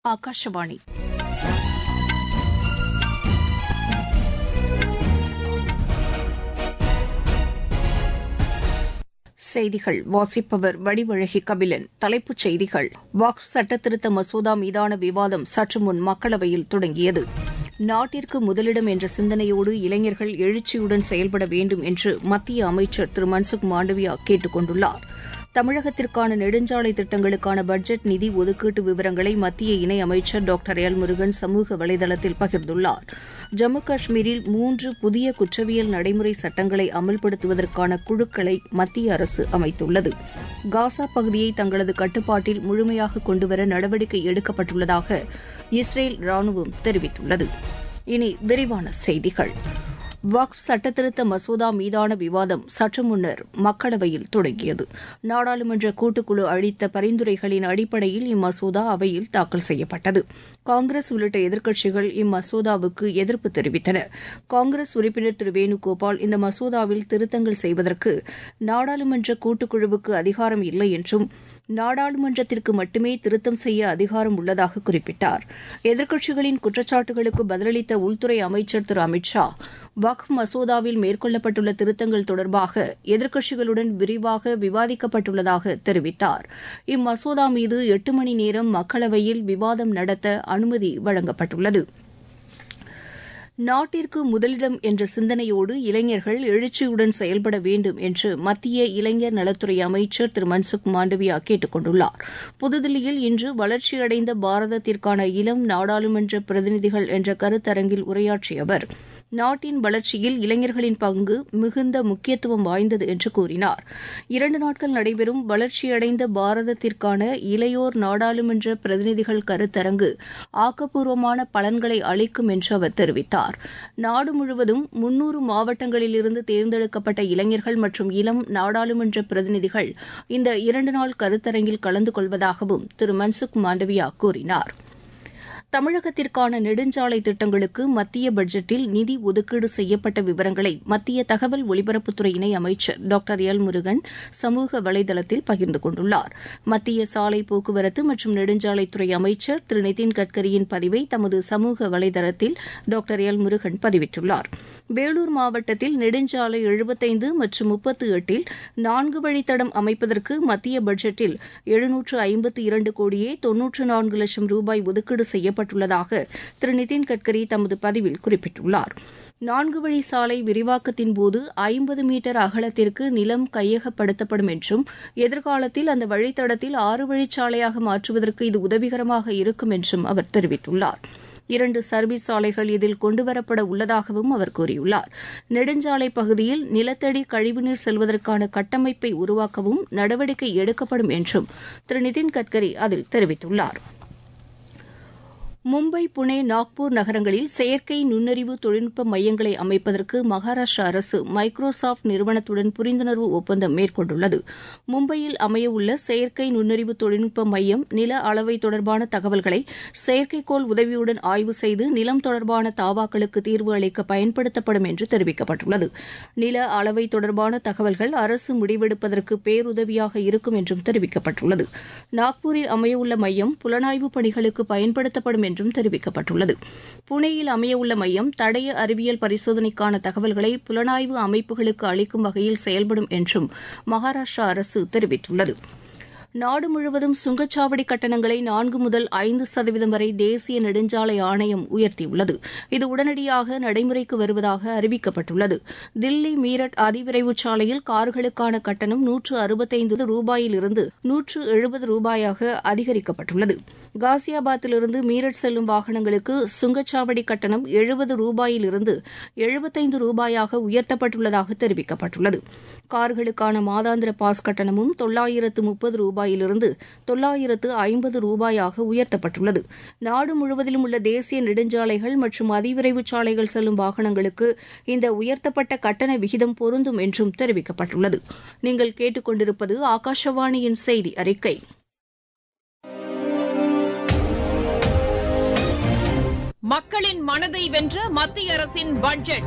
ಆಕಾಶವಾಣಿ செய்திகள் வாசிப்பவர் வடிவழகி கபிலன் தலைப்புச் செய்திகள் வக்ஃப் சட்டத்திருத்த மசோதா மீதான விவாதம் சற்று முன் மக்களவையில் தொடங்கியது நாட்டிற்கு முதலிடம் என்ற சிந்தனையோடு இளைஞர்கள் எழுச்சியுடன் செயல்பட வேண்டும் என்று மத்திய அமைச்சர் திரு மன்சுக் மாண்டவியா கேட்டுக் கொண்டுள்ளார் தமிழகத்திற்கான நெடுஞ்சாலை திட்டங்களுக்கான பட்ஜெட் நிதி ஒதுக்கீட்டு விவரங்களை மத்திய இணையமைச்சர் டாக்டர் எல் முருகன் சமூக வலைதளத்தில் பகிர்ந்துள்ளார் ஜம்மு காஷ்மீரில் மூன்று புதிய குற்றவியல் நடைமுறை சட்டங்களை அமல்படுத்துவதற்கான குழுக்களை மத்திய அரசு அமைத்துள்ளது காசா பகுதியை தங்களது கட்டுப்பாட்டில் முழுமையாக கொண்டுவர நடவடிக்கை எடுக்கப்பட்டுள்ளதாக இஸ்ரேல் ராணுவம் தெரிவித்துள்ளது இனி விரிவான செய்திகள் வக்ஃப் சட்டத்திருத்த மசோதா மீதான விவாதம் சற்று முன்னர் மக்களவையில் தொடங்கியது நாடாளுமன்ற கூட்டுக்குழு அளித்த பரிந்துரைகளின் அடிப்படையில் இம்மசோதா அவையில் தாக்கல் செய்யப்பட்டது காங்கிரஸ் உள்ளிட்ட எதிர்க்கட்சிகள் இம்மசோதாவுக்கு எதிர்ப்பு தெரிவித்தன காங்கிரஸ் உறுப்பினர் திரு வேணுகோபால் இந்த மசோதாவில் திருத்தங்கள் செய்வதற்கு நாடாளுமன்ற கூட்டுக்குழுவுக்கு அதிகாரம் இல்லை என்றும் நாடாளுமன்றத்திற்கு மட்டுமே திருத்தம் செய்ய அதிகாரம் உள்ளதாக குறிப்பிட்டார் எதிர்க்கட்சிகளின் குற்றச்சாட்டுகளுக்கு பதிலளித்த உள்துறை அமைச்சர் திரு அமித் ஷா வக்ஃப் மசோதாவில் மேற்கொள்ளப்பட்டுள்ள திருத்தங்கள் தொடர்பாக எதிர்க்கட்சிகளுடன் விரிவாக விவாதிக்கப்பட்டுள்ளதாக தெரிவித்தார் இம்மசோதா மீது எட்டு மணி நேரம் மக்களவையில் விவாதம் நடத்த அனுமதி வழங்கப்பட்டுள்ளது நாட்டிற்கு முதலிடம் என்ற சிந்தனையோடு இளைஞர்கள் எழுச்சியுடன் செயல்பட வேண்டும் என்று மத்திய இளைஞர் நலத்துறை அமைச்சர் திரு மன்சுக் மாண்டவியா கேட்டுக் கொண்டுள்ளார் புதுதில்லியில் இன்று வளர்ச்சியடைந்த பாரதத்திற்கான இளம் நாடாளுமன்ற பிரதிநிதிகள் என்ற கருத்தரங்கில் உரையாற்றிய அவர் நாட்டின் வளர்ச்சியில் இளைஞர்களின் பங்கு மிகுந்த முக்கியத்துவம் வாய்ந்தது என்று கூறினார் இரண்டு நாட்கள் நடைபெறும் வளர்ச்சியடைந்த பாரதத்திற்கான இளையோர் நாடாளுமன்ற பிரதிநிதிகள் கருத்தரங்கு ஆக்கப்பூர்வமான பலன்களை அளிக்கும் என்று அவர் தெரிவித்தார் நாடு முழுவதும் முன்னூறு மாவட்டங்களிலிருந்து தேர்ந்தெடுக்கப்பட்ட இளைஞர்கள் மற்றும் இளம் நாடாளுமன்ற பிரதிநிதிகள் இந்த இரண்டு நாள் கருத்தரங்கில் கலந்து கொள்வதாகவும் திரு மன்சுக் மாண்டவியா கூறினார் தமிழகத்திற்கான நெடுஞ்சாலை திட்டங்களுக்கு மத்திய பட்ஜெட்டில் நிதி ஒதுக்கீடு செய்யப்பட்ட விவரங்களை மத்திய தகவல் ஒலிபரப்புத்துறை இணை அமைச்சர் டாக்டர் எல் முருகன் சமூக வலைதளத்தில் பகிர்ந்து கொண்டுள்ளார் மத்திய சாலை போக்குவரத்து மற்றும் நெடுஞ்சாலைத்துறை அமைச்சர் திரு நிதின் கட்கரியின் பதிவை தமது சமூக வலைதளத்தில் டாக்டர் எல் முருகன் பதிவிட்டுள்ளார் வேலூர் மாவட்டத்தில் நெடுஞ்சாலை எழுபத்தைந்து மற்றும் முப்பத்து எட்டில் நான்கு வழித்தடம் அமைப்பதற்கு மத்திய பட்ஜெட்டில் எழுநூற்று ஐம்பத்தி இரண்டு கோடியே தொன்னூற்று நான்கு லட்சம் ரூபாய் ஒதுக்கீடு செய்யப்பட்டுள்ளதாக திரு நிதின் கட்கரி தமது பதிவில் குறிப்பிட்டுள்ளார் நான்கு வழி சாலை விரிவாக்கத்தின் போது ஐம்பது மீட்டர் அகலத்திற்கு நிலம் கையகப்படுத்தப்படும் என்றும் எதிர்காலத்தில் அந்த வழித்தடத்தில் ஆறு வழிச்சாலையாக மாற்றுவதற்கு இது உதவிகரமாக இருக்கும் என்றும் அவர் தெரிவித்துள்ளார் இரண்டு சர்வீஸ் சாலைகள் இதில் கொண்டுவரப்பட உள்ளதாகவும் அவர் கூறியுள்ளார் நெடுஞ்சாலை பகுதியில் நிலத்தடி கழிவுநீர் செல்வதற்கான கட்டமைப்பை உருவாக்கவும் நடவடிக்கை எடுக்கப்படும் என்றும் திரு நிதின் கட்கரி அதில் தெரிவித்துள்ளார் மும்பை புனே நாக்பூர் நகரங்களில் செயற்கை நுண்ணறிவு தொழில்நுட்ப மையங்களை அமைப்பதற்கு மகாராஷ்டிரா அரசு மைக்ரோசாப்ட் நிறுவனத்துடன் புரிந்துணர்வு ஒப்பந்தம் மேற்கொண்டுள்ளது மும்பையில் அமையவுள்ள செயற்கை நுண்ணறிவு தொழில்நுட்ப மையம் நில அளவை தொடர்பான தகவல்களை செயற்கைக்கோள் உதவியுடன் ஆய்வு செய்து நிலம் தொடர்பான தாவாக்களுக்கு தீர்வு அளிக்க பயன்படுத்தப்படும் என்று தெரிவிக்கப்பட்டுள்ளது நில அளவை தொடர்பான தகவல்கள் அரசு முடிவெடுப்பதற்கு பேருதவியாக இருக்கும் என்றும் தெரிவிக்கப்பட்டுள்ளது நாக்பூரில் அமையவுள்ள மையம் புலனாய்வு பணிகளுக்கு பயன்படுத்தப்படும் என்றும் தெரிவிக்கப்பட்டுள்ளது புனேயில் அமையவுள்ள மையம் தடய அறிவியல் பரிசோதனைக்கான தகவல்களை புலனாய்வு அமைப்புகளுக்கு அளிக்கும் வகையில் செயல்படும் என்றும் மகாராஷ்டிரா அரசு தெரிவித்துள்ளது நாடு முழுவதும் சுங்கச்சாவடி கட்டணங்களை நான்கு முதல் ஐந்து சதவீதம் வரை தேசிய நெடுஞ்சாலை ஆணையம் உயர்த்தியுள்ளது இது உடனடியாக நடைமுறைக்கு வருவதாக அறிவிக்கப்பட்டுள்ளது தில்லி மீரட் அதிவிரைவு சாலையில் கார்களுக்கான கட்டணம் நூற்று அறுபத்தைந்து ரூபாயிலிருந்து நூற்று எழுபது ரூபாயாக அதிகரிக்கப்பட்டுள்ளது காசியாபாத்திலிருந்து மீரட் செல்லும் வாகனங்களுக்கு சுங்கச்சாவடி கட்டணம் எழுபது ரூபாயிலிருந்து எழுபத்தைந்து ரூபாயாக உயர்த்தப்பட்டுள்ளதாக தெரிவிக்கப்பட்டுள்ளது கார்களுக்கான மாதாந்திர பாஸ் கட்டணமும் தொள்ளாயிரத்து முப்பது ரூபாயிலிருந்து தொள்ளாயிரத்து ஐம்பது ரூபாயாக உயர்த்தப்பட்டுள்ளது நாடு முழுவதிலும் உள்ள தேசிய நெடுஞ்சாலைகள் மற்றும் அதிவிரைவு சாலைகள் செல்லும் வாகனங்களுக்கு இந்த உயர்த்தப்பட்ட கட்டண விகிதம் பொருந்தும் என்றும் தெரிவிக்கப்பட்டுள்ளது நீங்கள் கேட்டுக்கொண்டிருப்பது ஆகாஷவாணியின் செய்தி அறிக்கை மக்களின் மனதை வென்ற மத்திய அரசின் பட்ஜெட்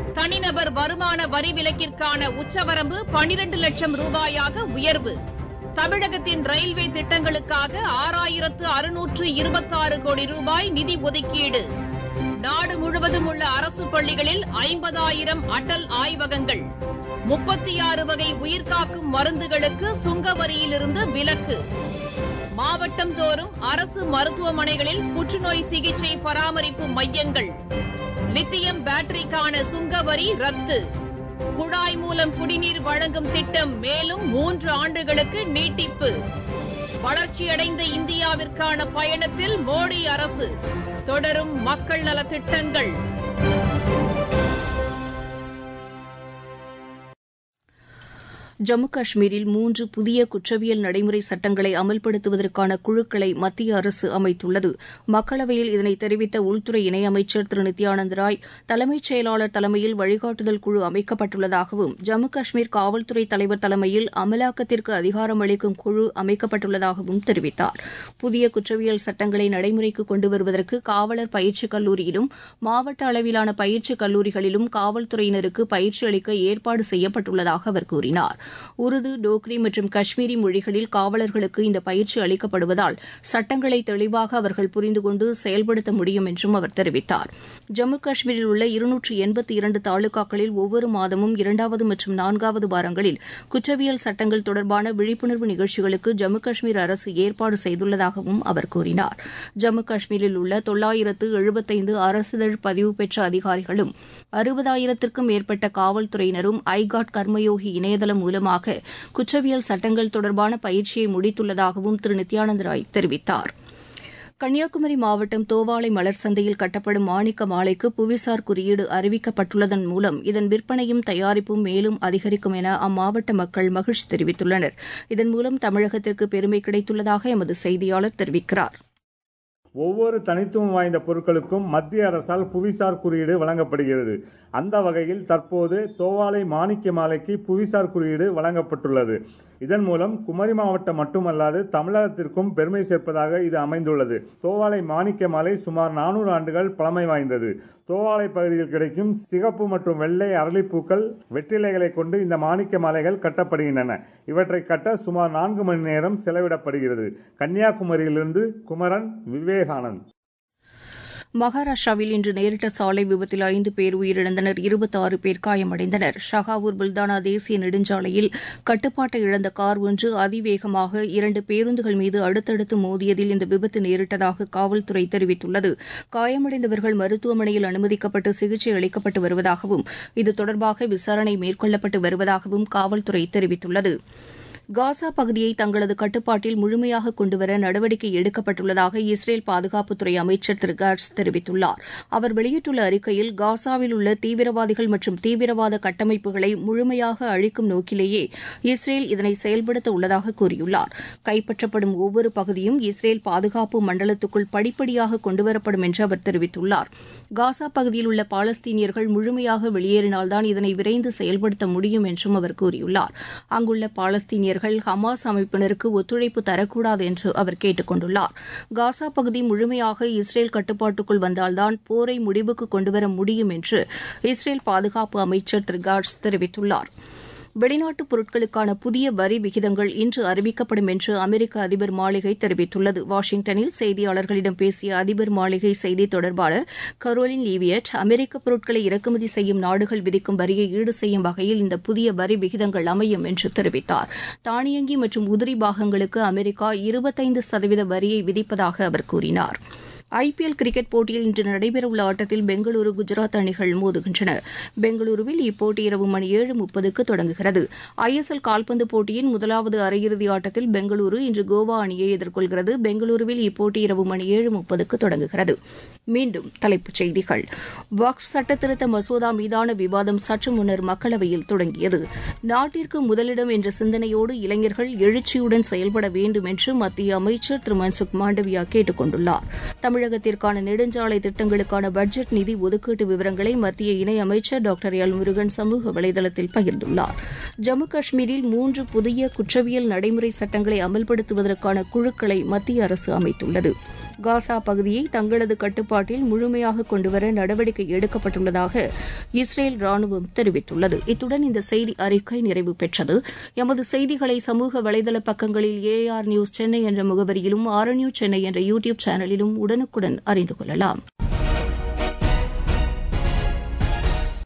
தனிநபர் வருமான வரி விலக்கிற்கான உச்சவரம்பு பனிரண்டு லட்சம் ரூபாயாக உயர்வு தமிழகத்தின் ரயில்வே திட்டங்களுக்காக ஆறாயிரத்து அறுநூற்று இருபத்தாறு கோடி ரூபாய் நிதி ஒதுக்கீடு நாடு முழுவதும் உள்ள அரசு பள்ளிகளில் ஐம்பதாயிரம் அடல் ஆய்வகங்கள் முப்பத்தி ஆறு வகை உயிர்காக்கும் மருந்துகளுக்கு சுங்க வரியிலிருந்து விலக்கு மாவட்டம் தோறும் அரசு மருத்துவமனைகளில் புற்றுநோய் சிகிச்சை பராமரிப்பு மையங்கள் லித்தியம் பேட்டரிக்கான சுங்க வரி ரத்து குழாய் மூலம் குடிநீர் வழங்கும் திட்டம் மேலும் மூன்று ஆண்டுகளுக்கு நீட்டிப்பு வளர்ச்சியடைந்த இந்தியாவிற்கான பயணத்தில் மோடி அரசு தொடரும் மக்கள் நலத் திட்டங்கள் ஜம்மு காஷ்மீரில் மூன்று புதிய குற்றவியல் நடைமுறை சட்டங்களை அமல்படுத்துவதற்கான குழுக்களை மத்திய அரசு அமைத்துள்ளது மக்களவையில் இதனை தெரிவித்த உள்துறை இணையமைச்சர் திரு நித்யானந்த் ராய் தலைமைச் செயலாளர் தலைமையில் வழிகாட்டுதல் குழு அமைக்கப்பட்டுள்ளதாகவும் ஜம்மு காஷ்மீர் காவல்துறை தலைவர் தலைமையில் அமலாக்கத்திற்கு அதிகாரம் அளிக்கும் குழு அமைக்கப்பட்டுள்ளதாகவும் தெரிவித்தார் புதிய குற்றவியல் சட்டங்களை நடைமுறைக்கு கொண்டு வருவதற்கு காவலர் பயிற்சிக் கல்லூரியிலும் மாவட்ட அளவிலான பயிற்சிக் கல்லூரிகளிலும் காவல்துறையினருக்கு பயிற்சி அளிக்க ஏற்பாடு செய்யப்பட்டுள்ளதாக அவர் கூறினார் உருது டோக்ரி மற்றும் காஷ்மீரி மொழிகளில் காவலர்களுக்கு இந்த பயிற்சி அளிக்கப்படுவதால் சட்டங்களை தெளிவாக அவர்கள் புரிந்து கொண்டு செயல்படுத்த முடியும் என்றும் அவர் தெரிவித்தார் ஜம்மு காஷ்மீரில் உள்ள இருநூற்று எண்பத்தி இரண்டு தாலுகாக்களில் ஒவ்வொரு மாதமும் இரண்டாவது மற்றும் நான்காவது வாரங்களில் குற்றவியல் சட்டங்கள் தொடர்பான விழிப்புணர்வு நிகழ்ச்சிகளுக்கு ஜம்மு காஷ்மீர் அரசு ஏற்பாடு செய்துள்ளதாகவும் அவர் கூறினார் ஜம்மு காஷ்மீரில் உள்ள தொள்ளாயிரத்து எழுபத்தைந்து அரசிதழ் பதிவு பெற்ற அதிகாரிகளும் அறுபதாயிரத்திற்கும் மேற்பட்ட காவல்துறையினரும் ஐகாட் கர்மயோகி இணையதளம் மூலமாக குற்றவியல் சட்டங்கள் தொடர்பான பயிற்சியை முடித்துள்ளதாகவும் திரு நித்யானந்த் ராய் தெரிவித்தார் கன்னியாகுமரி மாவட்டம் தோவாளை மலர் சந்தையில் கட்டப்படும் மாணிக்க மாலைக்கு புவிசார் குறியீடு அறிவிக்கப்பட்டுள்ளதன் மூலம் இதன் விற்பனையும் தயாரிப்பும் மேலும் அதிகரிக்கும் என அம்மாவட்ட மக்கள் மகிழ்ச்சி தெரிவித்துள்ளனர் இதன் மூலம் தமிழகத்திற்கு பெருமை கிடைத்துள்ளதாக எமது செய்தியாளர் தெரிவிக்கிறார் ஒவ்வொரு தனித்துவம் வாய்ந்த பொருட்களுக்கும் மத்திய அரசால் புவிசார் குறியீடு வழங்கப்படுகிறது அந்த வகையில் தற்போது தோவாளை மாணிக்க மாலைக்கு புவிசார் குறியீடு வழங்கப்பட்டுள்ளது இதன் மூலம் குமரி மாவட்டம் மட்டுமல்லாது தமிழகத்திற்கும் பெருமை சேர்ப்பதாக இது அமைந்துள்ளது தோவாளை மாணிக்க மாலை சுமார் நானூறு ஆண்டுகள் பழமை வாய்ந்தது தோவாளை பகுதியில் கிடைக்கும் சிகப்பு மற்றும் வெள்ளை அரளிப்பூக்கள் வெற்றிலைகளை கொண்டு இந்த மாணிக்க மாலைகள் கட்டப்படுகின்றன இவற்றை கட்ட சுமார் நான்கு மணி நேரம் செலவிடப்படுகிறது கன்னியாகுமரியிலிருந்து குமரன் விவேகானந்த் மகாராஷ்டிராவில் இன்று நேரிட்ட சாலை விபத்தில் ஐந்து பேர் உயிரிழந்தனர் இருபத்தாறு பேர் காயமடைந்தனர் ஷகாவூர் புல்தானா தேசிய நெடுஞ்சாலையில் கட்டுப்பாட்டை இழந்த கார் ஒன்று அதிவேகமாக இரண்டு பேருந்துகள் மீது அடுத்தடுத்து மோதியதில் இந்த விபத்து நேரிட்டதாக காவல்துறை தெரிவித்துள்ளது காயமடைந்தவர்கள் மருத்துவமனையில் அனுமதிக்கப்பட்டு சிகிச்சை அளிக்கப்பட்டு வருவதாகவும் இது தொடர்பாக விசாரணை மேற்கொள்ளப்பட்டு வருவதாகவும் காவல்துறை தெரிவித்துள்ளது காசா பகுதியை தங்களது கட்டுப்பாட்டில் முழுமையாக கொண்டுவர நடவடிக்கை எடுக்கப்பட்டுள்ளதாக இஸ்ரேல் பாதுகாப்புத்துறை அமைச்சர் திரு காட்ஸ் தெரிவித்துள்ளார் அவர் வெளியிட்டுள்ள அறிக்கையில் காசாவில் உள்ள தீவிரவாதிகள் மற்றும் தீவிரவாத கட்டமைப்புகளை முழுமையாக அழிக்கும் நோக்கிலேயே இஸ்ரேல் இதனை செயல்படுத்த உள்ளதாக கூறியுள்ளார் கைப்பற்றப்படும் ஒவ்வொரு பகுதியும் இஸ்ரேல் பாதுகாப்பு மண்டலத்துக்குள் படிப்படியாக கொண்டுவரப்படும் என்று அவர் தெரிவித்துள்ளார் காசா பகுதியில் உள்ள பாலஸ்தீனியர்கள் முழுமையாக வெளியேறினால்தான் இதனை விரைந்து செயல்படுத்த முடியும் என்றும் அவர் கூறியுள்ளார் அங்குள்ள பாலஸ்தீனியர்கள் ஹமாஸ் அமைப்பினருக்கு ஒத்துழைப்பு தரக்கூடாது என்று அவர் கேட்டுக் கொண்டுள்ளார் காசா பகுதி முழுமையாக இஸ்ரேல் கட்டுப்பாட்டுக்குள் வந்தால்தான் போரை முடிவுக்கு கொண்டுவர முடியும் என்று இஸ்ரேல் பாதுகாப்பு அமைச்சர் திரு காட்ஸ் தெரிவித்துள்ளார் வெளிநாட்டு பொருட்களுக்கான புதிய வரி விகிதங்கள் இன்று அறிவிக்கப்படும் என்று அமெரிக்க அதிபர் மாளிகை தெரிவித்துள்ளது வாஷிங்டனில் செய்தியாளர்களிடம் பேசிய அதிபர் மாளிகை செய்தி தொடர்பாளர் கரோலின் லீவியட் அமெரிக்க பொருட்களை இறக்குமதி செய்யும் நாடுகள் விதிக்கும் வரியை ஈடு செய்யும் வகையில் இந்த புதிய வரி விகிதங்கள் அமையும் என்று தெரிவித்தார் தானியங்கி மற்றும் உதிரி பாகங்களுக்கு அமெரிக்கா இருபத்தைந்து சதவீத வரியை விதிப்பதாக அவர் கூறினார் ஐபிஎல் கிரிக்கெட் போட்டியில் இன்று நடைபெறவுள்ள ஆட்டத்தில் பெங்களூரு குஜராத் அணிகள் மோதுகின்றன பெங்களூருவில் இப்போட்டி இரவு மணி ஏழு முப்பதுக்கு தொடங்குகிறது ஐஎஸ்எல் கால்பந்து போட்டியின் முதலாவது அரையிறுதி ஆட்டத்தில் பெங்களூரு இன்று கோவா அணியை எதிர்கொள்கிறது பெங்களூருவில் இப்போட்டி இரவு மணி ஏழு முப்பதுக்கு தொடங்குகிறது மீண்டும் தலைப்புச் செய்திகள் வக்ஃப் சட்டத்திருத்த மசோதா மீதான விவாதம் சற்று முன்னர் மக்களவையில் தொடங்கியது நாட்டிற்கு முதலிடம் என்ற சிந்தனையோடு இளைஞர்கள் எழுச்சியுடன் செயல்பட வேண்டும் என்று மத்திய அமைச்சர் திரு மன்சுக் மாண்டவியா கேட்டுக் கொண்டுள்ளார் தமிழகத்திற்கான நெடுஞ்சாலை திட்டங்களுக்கான பட்ஜெட் நிதி ஒதுக்கீட்டு விவரங்களை மத்திய இணையமைச்சர் டாக்டர் எல் முருகன் சமூக வலைதளத்தில் பகிர்ந்துள்ளார் ஜம்மு காஷ்மீரில் மூன்று புதிய குற்றவியல் நடைமுறை சட்டங்களை அமல்படுத்துவதற்கான குழுக்களை மத்திய அரசு அமைத்துள்ளது காசா பகுதியை தங்களது கட்டுப்பாட்டில் முழுமையாக கொண்டுவர நடவடிக்கை எடுக்கப்பட்டுள்ளதாக இஸ்ரேல் ராணுவம் தெரிவித்துள்ளது இத்துடன் இந்த செய்தி அறிக்கை நிறைவு பெற்றது எமது செய்திகளை சமூக வலைதள பக்கங்களில் ஏஆர் நியூஸ் சென்னை என்ற முகவரியிலும் ஆர் நியூஸ் சென்னை என்ற யூடியூப் சேனலிலும் உடனுக்குடன் அறிந்து கொள்ளலாம்